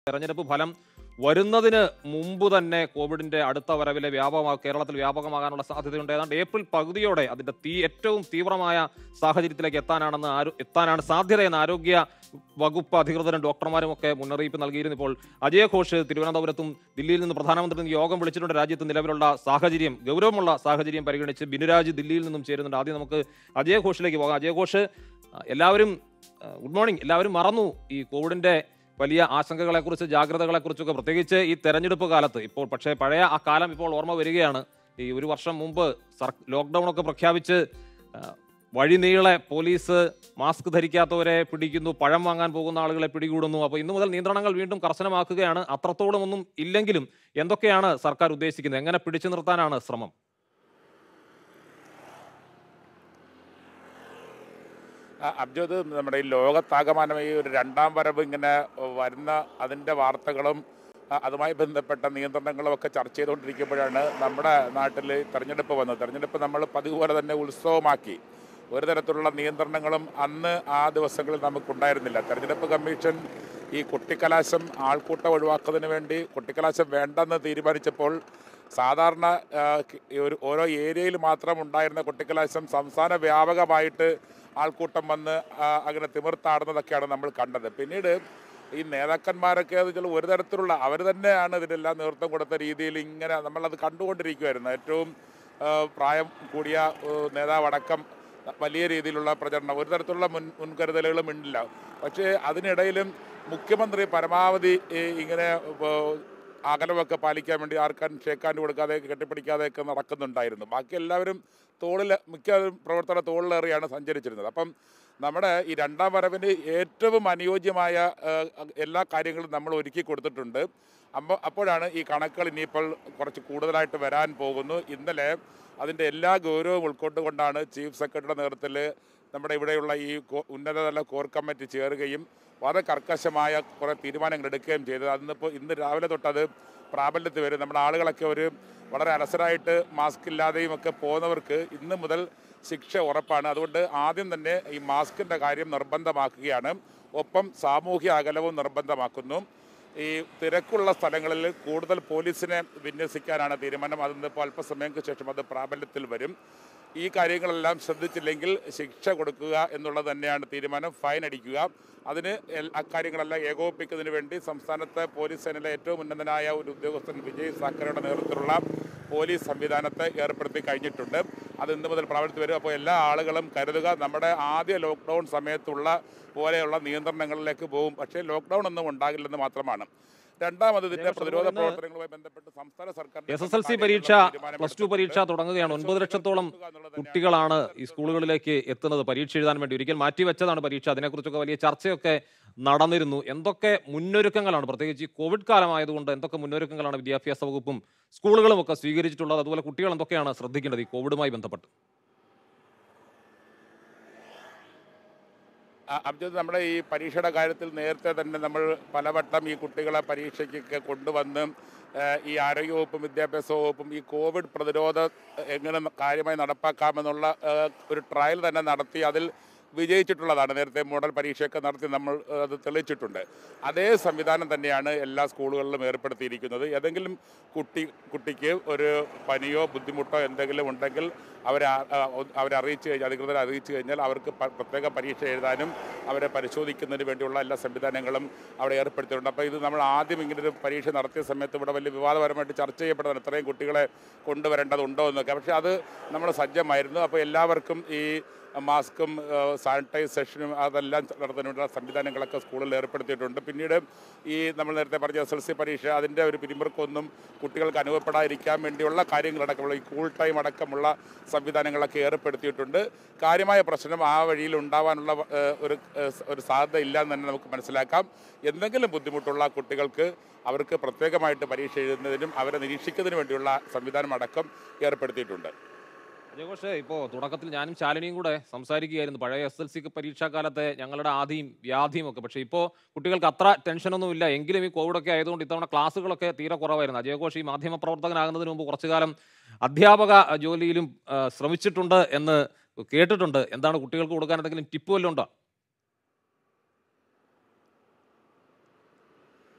തെരഞ്ഞെടുപ്പ് ഫലം വരുന്നതിന് മുമ്പ് തന്നെ കോവിഡിന്റെ അടുത്ത വരവിലെ വ്യാപകമാ കേരളത്തിൽ വ്യാപകമാകാനുള്ള സാധ്യതയുണ്ട് ഏതാണ്ട് ഏപ്രിൽ പകുതിയോടെ അതിന്റെ തീ ഏറ്റവും തീവ്രമായ സാഹചര്യത്തിലേക്ക് എത്താനാണെന്ന് ആരോ എത്താനാണ് സാധ്യതയെന്ന് ആരോഗ്യ വകുപ്പ് അധികൃതരും ഡോക്ടർമാരും ഒക്കെ മുന്നറിയിപ്പ് നൽകിയിരുന്നു ഇപ്പോൾ അജയ് ഘോഷ് തിരുവനന്തപുരത്തും ദില്ലിയിൽ നിന്ന് പ്രധാനമന്ത്രി നിന്ന് യോഗം വിളിച്ചിട്ടുണ്ട് രാജ്യത്ത് നിലവിലുള്ള സാഹചര്യം ഗൗരവമുള്ള സാഹചര്യം പരിഗണിച്ച് ബിനുരാജ് ദില്ലിയിൽ നിന്നും ചേരുന്നുണ്ട് ആദ്യം നമുക്ക് അജയ് ഘോഷിലേക്ക് പോകാം അജയ് ഘോഷ് ആ, എല്ലാവരും ആ, ഗുഡ് മോർണിംഗ് എല്ലാവരും മറന്നു ഈ കോവിഡിന്റെ വലിയ ആശങ്കകളെക്കുറിച്ച് ജാഗ്രതകളെക്കുറിച്ചൊക്കെ പ്രത്യേകിച്ച് ഈ തെരഞ്ഞെടുപ്പ് കാലത്ത് ഇപ്പോൾ പക്ഷേ പഴയ ആ കാലം ഇപ്പോൾ ഓർമ്മ വരികയാണ് ഈ ഒരു വർഷം മുമ്പ് സർ ലോക്ക്ഡൗൺ ഒക്കെ പ്രഖ്യാപിച്ച് ആ, വഴിനീളെ പോലീസ് മാസ്ക് ധരിക്കാത്തവരെ പിടിക്കുന്നു പഴം വാങ്ങാൻ പോകുന്ന ആളുകളെ പിടികൂടുന്നു അപ്പോൾ ഇന്നു മുതൽ നിയന്ത്രണങ്ങൾ വീണ്ടും കർശനമാക്കുകയാണ് അത്രത്തോളം ഒന്നും ഇല്ലെങ്കിലും എന്തൊക്കെയാണ് സർക്കാർ ഉദ്ദേശിക്കുന്നത് എങ്ങനെ പിടിച്ചു നിർത്താനാണ് ശ്രമം ആ, അബ്ജോദ് നമ്മുടെ ഈ ലോകത്താകമാനം ഈ ഒരു രണ്ടാം വരവ് ഇങ്ങനെ വരുന്ന അതിൻ്റെ വാർത്തകളും ആ, അതുമായി ബന്ധപ്പെട്ട നിയന്ത്രണങ്ങളും ഒക്കെ ചർച്ച ചെയ്തുകൊണ്ടിരിക്കുമ്പോഴാണ് നമ്മുടെ നാട്ടിൽ തെരഞ്ഞെടുപ്പ് വന്നത് തെരഞ്ഞെടുപ്പ് നമ്മൾ പതിവ് പോലെ തന്നെ ഉത്സവമാക്കി ഒരു തരത്തിലുള്ള നിയന്ത്രണങ്ങളും അന്ന് ആ ദിവസങ്ങളിൽ നമുക്കുണ്ടായിരുന്നില്ല തെരഞ്ഞെടുപ്പ് കമ്മീഷൻ ഈ കുട്ടിക്കലാശം ആൾക്കൂട്ടം ഒഴിവാക്കുന്നതിന് വേണ്ടി കുട്ടിക്കലാശം വേണ്ടെന്ന് തീരുമാനിച്ചപ്പോൾ സാധാരണ ആ, ഈ ഒരു ഓരോ ഏരിയയിൽ മാത്രം ഉണ്ടായിരുന്ന കുട്ടിക്കലാശം സംസ്ഥാന വ്യാപകമായിട്ട് ആൾക്കൂട്ടം വന്ന് ആ, അങ്ങനെ തിമിർത്താടുന്നതൊക്കെയാണ് നമ്മൾ കണ്ടത് പിന്നീട് ഈ നേതാക്കന്മാരൊക്കെ എന്ന് വെച്ചാൽ ഒരു തരത്തിലുള്ള അവർ തന്നെയാണ് ഇതിനെല്ലാം നേതൃത്വം കൊടുത്ത രീതിയിൽ ഇങ്ങനെ നമ്മളത് കണ്ടുകൊണ്ടിരിക്കുമായിരുന്നു ഏറ്റവും ആ, പ്രായം കൂടിയ ആ, നേതാവടക്കം വലിയ രീതിയിലുള്ള പ്രചരണം ഒരു തരത്തിലുള്ള മുൻ മുൻകരുതലുകളും ഇല്ല പക്ഷേ അതിനിടയിലും മുഖ്യമന്ത്രി പരമാവധി ഈ ഇങ്ങനെ ആ, അകലമൊക്കെ പാലിക്കാൻ വേണ്ടി ആർക്കാൻ ഷേക്കാൻ കൊടുക്കാതെ കെട്ടിപ്പിടിക്കാതെയൊക്കെ നടക്കുന്നുണ്ടായിരുന്നു ബാക്കി എല്ലാവരും തോളിൽ മിക്ക പ്രവർത്തന തോളിലേറിയാണ് സഞ്ചരിച്ചിരുന്നത് അപ്പം നമ്മുടെ ഈ രണ്ടാം വരവിന് ഏറ്റവും അനുയോജ്യമായ ആ, എല്ലാ കാര്യങ്ങളും നമ്മൾ ഒരുക്കി കൊടുത്തിട്ടുണ്ട് അമ്മ അപ്പോഴാണ് ഈ കണക്കുകൾ ഇനിയിപ്പോൾ കുറച്ച് കൂടുതലായിട്ട് വരാൻ പോകുന്നു ഇന്നലെ അതിൻ്റെ എല്ലാ ഗൗരവവും ഉൾക്കൊണ്ടുകൊണ്ടാണ് ചീഫ് സെക്രട്ടറിയുടെ നേതൃത്വത്തിൽ നമ്മുടെ ഇവിടെയുള്ള ഈ കോ- ഉന്നതതല കോർ കമ്മിറ്റി ചേരുകയും വളരെ കർക്കശമായ കുറേ തീരുമാനങ്ങൾ എടുക്കുകയും ചെയ്തത് അതിന്നിപ്പോൾ ഇന്ന് രാവിലെ തൊട്ടത് പ്രാബല്യത്തിൽ വരും നമ്മുടെ ആളുകളൊക്കെ ഒരു വളരെ അലസരായിട്ട് മാസ്ക് ഇല്ലാതെയും ഒക്കെ പോകുന്നവർക്ക് ഇന്ന് മുതൽ ശിക്ഷ ഉറപ്പാണ് അതുകൊണ്ട് ആദ്യം തന്നെ ഈ മാസ്കിൻ്റെ കാര്യം നിർബന്ധമാക്കുകയാണ് ഒപ്പം സാമൂഹ്യ അകലവും നിർബന്ധമാക്കുന്നു ഈ തിരക്കുള്ള സ്ഥലങ്ങളിൽ കൂടുതൽ പോലീസിനെ വിന്യസിക്കാനാണ് തീരുമാനം അതിന്നിപ്പോൾ അല്പസമയങ്ങൾക്ക് ശേഷം അത് പ്രാബല്യത്തിൽ വരും ഈ കാര്യങ്ങളെല്ലാം ശ്രദ്ധിച്ചില്ലെങ്കിൽ ശിക്ഷ കൊടുക്കുക എന്നുള്ളത് തന്നെയാണ് തീരുമാനം ഫൈൻ അടിക്കുക അതിന് എൽ- അക്കാര്യങ്ങളെല്ലാം ഏകോപിപ്പിക്കുന്നതിന് വേണ്ടി സംസ്ഥാനത്തെ പോലീസ് സേനയിലെ ഏറ്റവും ഉന്നതനായ ഒരു ഉദ്യോഗസ്ഥൻ വിജയ് സാക്കറയുടെ നേതൃത്വത്തിലുള്ള പോലീസ് സംവിധാനത്തെ ഏർപ്പെടുത്തി കഴിഞ്ഞിട്ടുണ്ട് അത് ഇന്ന് മുതൽ പ്രാബല്യത്തിൽ വരും അപ്പോൾ എല്ലാ ആളുകളും കരുതുക നമ്മുടെ ആദ്യ ലോക്ക്ഡൗൺ സമയത്തുള്ള പോലെയുള്ള നിയന്ത്രണങ്ങളിലേക്ക് പോകും പക്ഷേ ലോക്ക്ഡൗൺ ഒന്നും ഉണ്ടാകില്ലെന്ന് മാത്രമാണ് രണ്ടാമത് ഇതിന്റെ ജയകൃഷ്ണൻ, പ്രതിരോധ ഇന്ന് പ്രവർത്തനങ്ങളുമായി ബന്ധപ്പെട്ട് സംസ്ഥാന സർക്കാർ എസ് എസ് എൽ സി പരീക്ഷ പ്ലസ് ടു പരീക്ഷ തുടങ്ങുകയാണ് ഒൻപത് ലക്ഷത്തോളം കുട്ടികളാണ് ഈ സ്കൂളുകളിലേക്ക് എത്തുന്നത് പരീക്ഷ എഴുതാൻ വേണ്ടി ഒരിക്കൽ മാറ്റിവെച്ചതാണ് പരീക്ഷ അതിനെക്കുറിച്ചൊക്കെ വലിയ ചർച്ചയൊക്കെ നടന്നിരുന്നു എന്തൊക്കെ മുന്നൊരുക്കങ്ങളാണ് പ്രത്യേകിച്ച് ഈ കോവിഡ് കാലമായതുകൊണ്ട് എന്തൊക്കെ മുന്നൊരുക്കങ്ങളാണ് വിദ്യാഭ്യാസ വകുപ്പും സ്കൂളുകളും ഒക്കെ സ്വീകരിച്ചിട്ടുള്ളത് അതുപോലെ കുട്ടികൾ എന്തൊക്കെയാണ് ശ്രദ്ധിക്കേണ്ടത് ഈ കോവിഡുമായി ബന്ധപ്പെട്ട് അ- അബ്ജദ് നമ്മുടെ ഈ പരീക്ഷയുടെ കാര്യത്തിൽ നേരത്തെ തന്നെ നമ്മൾ പലവട്ടം ഈ കുട്ടികളെ പരീക്ഷയ്ക്കൊക്കെ കൊണ്ടുവന്ന് ഏഹ്, ഈ ആരോഗ്യവകുപ്പും വിദ്യാഭ്യാസ വകുപ്പും ഈ കോവിഡ് പ്രതിരോധ എങ്ങനെ കാര്യമായി നടപ്പാക്കാമെന്നുള്ള ഏഹ്, ഒരു ട്രയൽ തന്നെ നടത്തി അതിൽ വിജയിച്ചിട്ടുള്ളതാണ് നേരത്തെ മോഡൽ പരീക്ഷയൊക്കെ നടത്തി നമ്മൾ ഏഹ്, അത് തെളിയിച്ചിട്ടുണ്ട് അതേ സംവിധാനം തന്നെയാണ് എല്ലാ സ്കൂളുകളിലും ഏർപ്പെടുത്തിയിരിക്കുന്നത് ഏതെങ്കിലും കുട്ടി കുട്ടിക്ക് ഒരു പനിയോ ബുദ്ധിമുട്ടോ എന്തെങ്കിലും ഉണ്ടെങ്കിൽ അവരെ ആ- ആ, ഒ- അവരെ അറിയിച്ചു കഴിഞ്ഞാൽ അധികൃതരെ അറിയിച്ചു കഴിഞ്ഞാൽ അവർക്ക് പ- പ്രത്യേക പരീക്ഷ എഴുതാനും അവരെ പരിശോധിക്കുന്നതിന് വേണ്ടിയുള്ള എല്ലാ സംവിധാനങ്ങളും അവിടെ ഏർപ്പെടുത്തിയിട്ടുണ്ട് അപ്പോൾ ഇത് നമ്മൾ ആദ്യം ഇങ്ങനെ ഒരു പരീക്ഷ നടത്തിയ സമയത്ത് ഇവിടെ വലിയ വിവാദപരമായിട്ട് ചർച്ച ചെയ്യപ്പെട്ടതാണ് ഇത്രയും കുട്ടികളെ കൊണ്ടുവരേണ്ടതുണ്ടോ എന്നൊക്കെ പക്ഷേ അത് നമ്മൾ സജ്ജമായിരുന്നു അപ്പോൾ എല്ലാവർക്കും ഈ മാസ്കും സാനിറ്റൈസേഷനും അതെല്ലാം നടത്തുന്നതിനുള്ള സംവിധാനങ്ങളൊക്കെ സ്കൂളിൽ ഏർപ്പെടുത്തിയിട്ടുണ്ട് പിന്നീട് ഈ നമ്മൾ നേരത്തെ പറഞ്ഞ എസ് എൽ സി പരീക്ഷ അതിൻ്റെ ഒരു പിരിമുറുക്കൊന്നും കുട്ടികൾക്ക് അനുഭവപ്പെടാതിരിക്കാൻ വേണ്ടിയുള്ള കാര്യങ്ങളടക്കമുള്ള ഈ കൂൾ ടൈം അടക്കമുള്ള സംവിധാനങ്ങളൊക്കെ ഏർപ്പെടുത്തിയിട്ടുണ്ട് കാര്യമായ പ്രശ്നം ആ വഴിയിൽ ഉണ്ടാവാനുള്ള ഏഹ്, ഒരു ഏഹ്, ഒരു സാധ്യത ഇല്ല എന്ന് തന്നെ നമുക്ക് മനസ്സിലാക്കാം എന്തെങ്കിലും ബുദ്ധിമുട്ടുള്ള കുട്ടികൾക്ക് അവർക്ക് പ്രത്യേകമായിട്ട് പരീക്ഷ എഴുതുന്നതിനും അവരെ നിരീക്ഷിക്കുന്നതിനും വേണ്ടിയുള്ള സംവിധാനം അടക്കം ഏർപ്പെടുത്തിയിട്ടുണ്ട് അജയഘോഷ് ഇപ്പോൾ തുടക്കത്തിൽ ഞാനും ശാലിനിയും കൂടെ സംസാരിക്കുകയായിരുന്നു പഴയ എസ് എൽ സി പരീക്ഷാ കാലത്തെ ഞങ്ങളുടെ ആദിയും വ്യാധിയും ഒക്കെ പക്ഷേ ഇപ്പോൾ കുട്ടികൾക്ക് അത്ര ടെൻഷനൊന്നും ഇല്ല എങ്കിലും ഈ കോവിഡൊക്കെ ആയതുകൊണ്ട് ഇത്തവണ ക്ലാസ്സുകളൊക്കെ തീരെ കുറവായിരുന്നു അജയഘോഷ് ഈ മാധ്യമ പ്രവർത്തകനാകുന്നതിന് മുമ്പ് കുറച്ചു കാലം അധ്യാപക ജോലിയിലും ആ, ശ്രമിച്ചിട്ടുണ്ട് എന്ന് കേട്ടിട്ടുണ്ട് എന്താണ് കുട്ടികൾക്ക് കൊടുക്കാൻ എന്തെങ്കിലും ടിപ്പ് വല്ലതും ഉണ്ടോ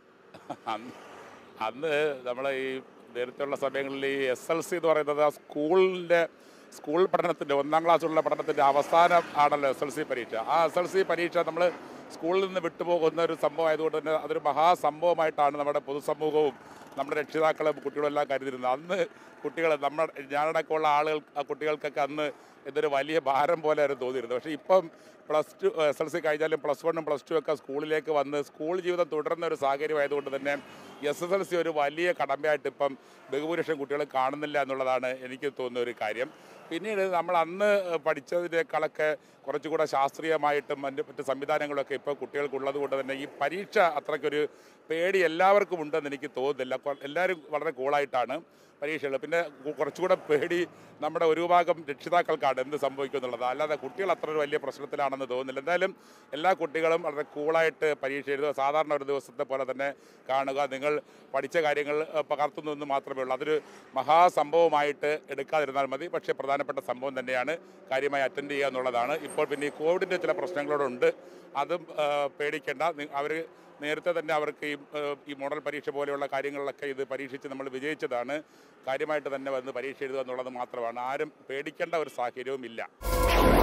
അന്ന് അന്ന് നമ്മൾ ഈ നേരത്തെയുള്ള സമയങ്ങളിൽ ഈ എസ് എൽ സി എന്ന് പറയുന്നത് ആ സ്കൂളിൻ്റെ സ്കൂൾ പഠനത്തിൻ്റെ ഒന്നാം ക്ലാസ്സിലുള്ള പഠനത്തിൻ്റെ അവസാനം ആണല്ലോ എസ് എൽ സി പരീക്ഷ ആ എസ് എൽ സി പരീക്ഷ നമ്മൾ സ്കൂളിൽ നിന്ന് വിട്ടുപോകുന്ന ഒരു സംഭവം ആയതുകൊണ്ട് തന്നെ അതൊരു മഹാസംഭവമായിട്ടാണ് നമ്മുടെ പൊതുസമൂഹവും നമ്മുടെ രക്ഷിതാക്കളും കുട്ടികളും എല്ലാം കരുതിയിരുന്നത് അന്ന് കുട്ടികൾ നമ്മൾ ഞാനടക്കമുള്ള ആളുകൾ ആ കുട്ടികൾക്കൊക്കെ അന്ന് ഇതൊരു വലിയ ഭാരം പോലെയായിരുന്നു തോന്നിയിരുന്നത് പക്ഷേ ഇപ്പം plus two S L C കഴിഞ്ഞാലും പ്ലസ് വണ്ണും പ്ലസ് ടു ഒക്കെ സ്കൂളിലേക്ക് വന്ന് സ്കൂൾ ജീവിതം തുടരുന്ന ഒരു സാഹചര്യം ആയതുകൊണ്ട് തന്നെ എസ് എസ് എൽ സി ഒരു വലിയ കടമ്പയായിട്ട് ഇപ്പം ബഹുഭൂരിഷം കുട്ടികൾ കാണുന്നില്ല എന്നുള്ളതാണ് എനിക്ക് തോന്നുന്ന ഒരു കാര്യം പിന്നീട് നമ്മൾ അന്ന് പഠിച്ചതിനേക്കാളൊക്കെ കുറച്ചുകൂടെ ശാസ്ത്രീയമായിട്ടും മറ്റ് മറ്റ് സംവിധാനങ്ങളൊക്കെ ഇപ്പോൾ കുട്ടികൾക്കുള്ളത് കൊണ്ട് തന്നെ ഈ പരീക്ഷ അത്രയ്ക്കൊരു പേടി എല്ലാവർക്കും ഉണ്ടെന്ന് എനിക്ക് തോന്നുന്നില്ല കൊ- എല്ലാവരും വളരെ കൂളായിട്ടാണ് പരീക്ഷകൾ പിന്നെ കു- കുറച്ചുകൂടെ പേടി നമ്മുടെ ഒരു ഭാഗം രക്ഷിതാക്കൾക്കാണ് എന്ത് സംഭവിക്കും എന്നുള്ളത് അല്ലാതെ കുട്ടികൾ അത്ര ഒരു വലിയ പ്രശ്നത്തിലാണെന്ന് തോന്നുന്നില്ല എന്തായാലും എല്ലാ കുട്ടികളും വളരെ കൂളായിട്ട് പരീക്ഷ എഴുതുക സാധാരണ ഒരു ദിവസത്തെ പോലെ തന്നെ കാണുക നിങ്ങൾ പഠിച്ച കാര്യങ്ങൾ ഏഹ്, പകർത്തുന്നു എന്ന് മാത്രമേ ഉള്ളൂ അതൊരു മഹാസംഭവമായിട്ട് എടുക്കാതിരുന്നാൽ മതി പക്ഷേ പ്രധാനപ്പെട്ട സംഭവം തന്നെയാണ് കാര്യമായി അറ്റൻഡ് ചെയ്യുക എന്നുള്ളതാണ് ഇപ്പോൾ പിന്നെ ഈ കോവിഡിൻ്റെ ചില പ്രശ്നങ്ങളോടുണ്ട് അതും ഏഹ്, പേടിക്കേണ്ട അവർ നേരത്തെ തന്നെ അവർക്ക് ഈ ഏഹ്, ഈ മോഡൽ പരീക്ഷ പോലെയുള്ള കാര്യങ്ങളിലൊക്കെ ഇത് പരീക്ഷിച്ച് നമ്മൾ വിജയിച്ചതാണ് കാര്യമായിട്ട് തന്നെ വന്ന് പരീക്ഷ എഴുതുക എന്നുള്ളത് മാത്രമാണ് ആരും പേടിക്കേണ്ട ഒരു സാഹചര്യവും ഇല്ല